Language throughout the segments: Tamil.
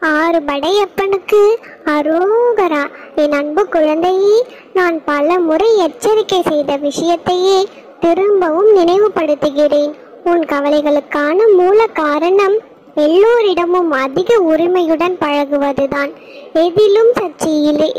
ஆறு படையப்பனுக்கு அரோகரா என் அன்பு குழந்தையே நான் பல முறை எச்சரிக்கை செய்த விஷயத்தையே திரும்பவும் நினைவுபடுத்துகிறேன் உன் கவலைகளுக்கான மூல காரணம் எல்லோரிடமும் அதிக உரிமையுடன் பழகுவதுதான் எதிலும் சற்று இலை-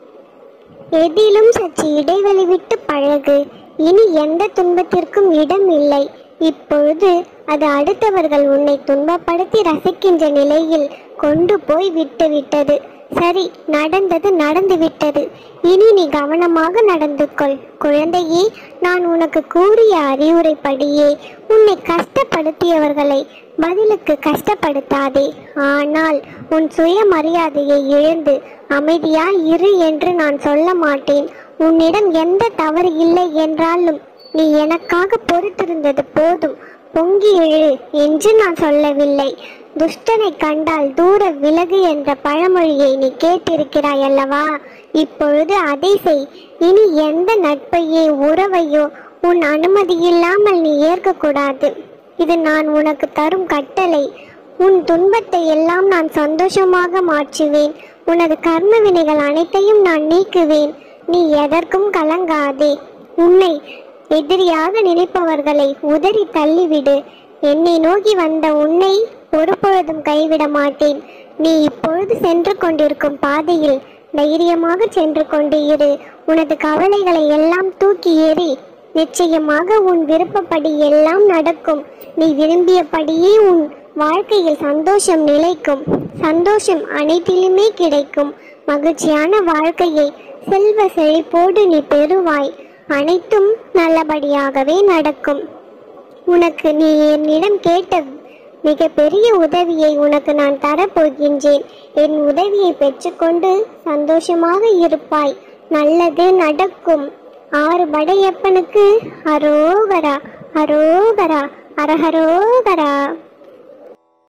எதிலும் சற்று இடைவெளி விட்டு பழகு இனி எந்த துன்பத்திற்கும் இடம் இல்லை இப்பொழுது அது அடுத்தவர்கள் உன்னை துன்பப்படுத்தி ரசிக்கின்ற நிலையில் கொண்டு போய் விட்டு விட்டது சரி நடந்தது நடந்து விட்டது இனி நீ கவனமாக நடந்து கொள் குழந்தையே நான் உனக்கு கூறிய அறிவுரைப்படியே உன்னை கஷ்டப்படுத்தியவர்களை பதிலுக்கு கஷ்டப்படுத்தாதே ஆனால் உன் சுயமரியாதையை இழந்து அமைதியாய் இரு என்று நான் சொல்ல மாட்டேன் உன்னிடம் எந்த தவறு இல்லை என்றாலும் நீ எனக்காக பொறுத்திருந்தது போதும் பொங்கி எழு என்று நான் சொல்லவில்லை துஷ்டனை கண்டால் தூர விலகு என்ற பழமொழியை நீ கேட்டிருக்கிறாய் அல்லவா இப்பொழுது அதை செய் இனி எந்த நட்பையோ உறவையோ உன் அனுமதி இல்லாமல் நீ ஏற்கக்கூடாது இது நான் உனக்கு தரும் கட்டளை உன் துன்பத்தை எல்லாம் நான் சந்தோஷமாக மாற்றுவேன் உனது கர்ம வினைகள் அனைத்தையும் நான் நீக்குவேன் நீ எதற்கும் கலங்காதே உன்னை எதிரியாக நினைப்பவர்களை உதறி தள்ளிவிடு என்னை நோக்கி வந்த உன்னை ஒருபொழுதும் கைவிட மாட்டேன் நீ இப்பொழுது சென்று கொண்டிருக்கும் பாதையில் தைரியமாக சென்று கொண்டு இரு உனது கவலைகளை எல்லாம் தூக்கி எறி நிச்சயமாக உன் விருப்பப்படி எல்லாம் நடக்கும் நீ விரும்பியபடியே உன் வாழ்க்கையில் சந்தோஷம் நிலைக்கும் சந்தோஷம் அனைத்திலுமே கிடைக்கும் மகிழ்ச்சியான வாழ்க்கையை செல்வ செழிப்போடு நீ பெறுவாய் அனைத்தும் நல்லபடியாகவே நடக்கும் உனக்கு நீ என்னிடம் கேட்ட மிகப்பெரிய உதவியை உனக்கு நான் தரப்போகின்றேன் என் உதவியை பெற்றுக்கொண்டு சந்தோஷமாக இருப்பாய் நல்லது நடக்கும் ஆறு படையப்பனுக்கு அரோகரா அரோகரா அரஹரோகரா